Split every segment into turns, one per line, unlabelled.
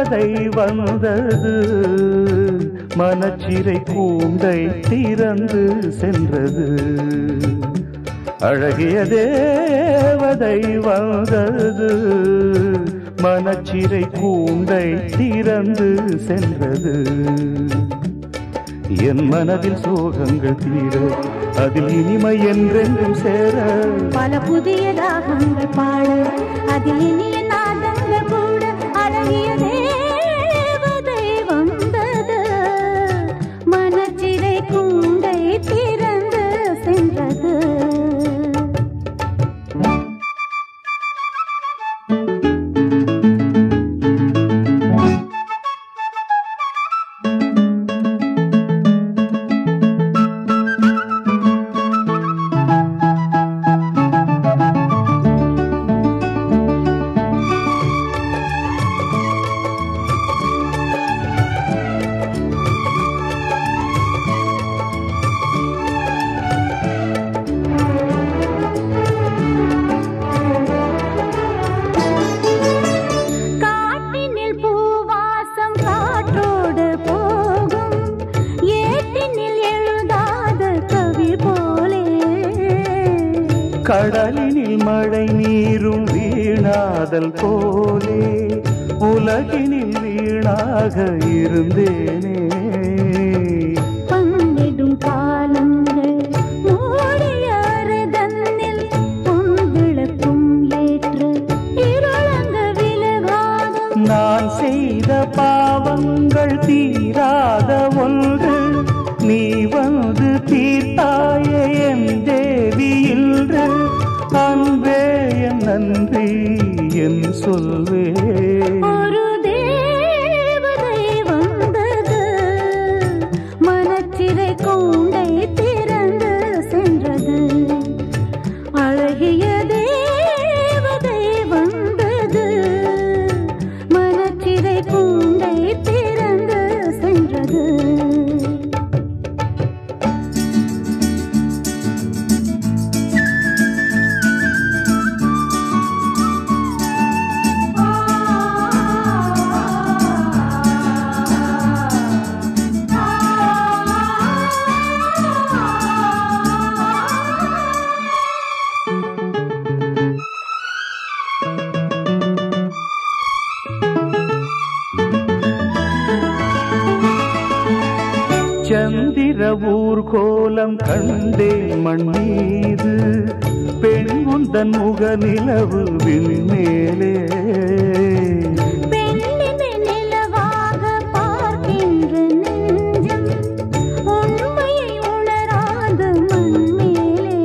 தேவதை வந்தது மனச்சிறை கூண்டை திறந்து சென்றது அழகிய தேவதை வந்தது மனச்சிறை கூண்டை திறந்து சென்றது என் மனதில் சோகங்கள் தீர அதில் இனிமை என்றென்றும் சேர
பல புதிய ராகங்கள் பாட அதில் இனிய நாதங்கள் கூட அழகிய தேவதை வந்தது மனச்சிறை கூண்டை திறந்து சென்றது காட்டினில் பூவாசம் காற்றோடு போகும் ஏட்டினில் எழுதாத கவி போலே
கடலினில் மழை நீரும் வீணாதல் போலே உலகினில் வீணாக இருந்தேனே
பங்கிடும் காலங்கள் மூடியாறு தன்னில் பொங்கிழக்கும் ஏற்று இருளங்க விலகாதும்
நான் செய்த பாவங்கள் தீராத ஒன்று நீ வந்து தீர்த்தாயே என் தேவி இன்று அன்பே என் நன்றி என் சொல்வே
ஒரு தேவதை வந்தது மனச்சிறை கூண்டை திறந்து சென்றது அழகிய தேவதை வந்தது மனச்சிறை கூண்டை திறந்து சென்றது
சந்திர ஊர்கோலம் கண்டேன் மண் மீது பெண் உந்தன் முக நிலவு விண்மேலே
பெண்ணினை நிலவாக பார்க்கின்ற நெஞ்சம் உண்மையை உணராத மண்மேலே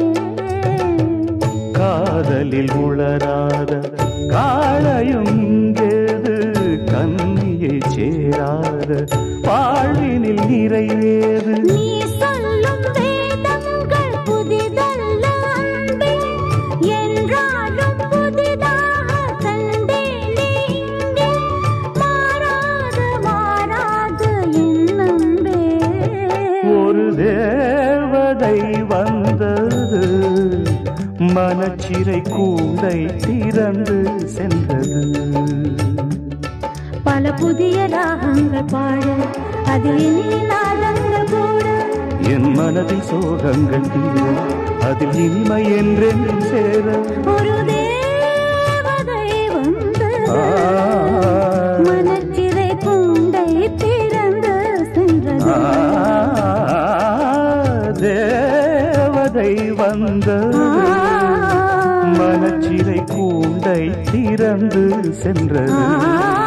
காதலில் உளராத காளையும் இங்கேது கண்ணியை சேராத வாழ்வினில் நிறைவேது
நீ சொல்லும் வேதங்கள் புதிதல்ல அன்பே என்றாலும் புதிதாக கண்டேனே இங்கே மாறாத மாறாத என் அன்பே
ஒரு தேவதை வந்தது மனச்சிறை கூண்டை திறந்து சென்றது
பல புதிய ராகங்கள் பாட அதில் இனிய நாதங்கள் கூட
என் மனதில் சோகங்கள் தீர அதில் இனிமை என்றென்றும் சேர
ஒரு தேவதை வந்து
ஆ,
மனச்சிறை கூண்டை திறந்து சென்றது
ஆ, தேவதை வந்தது மனச்சிறை கூண்டை திறந்து சென்றது
ஆ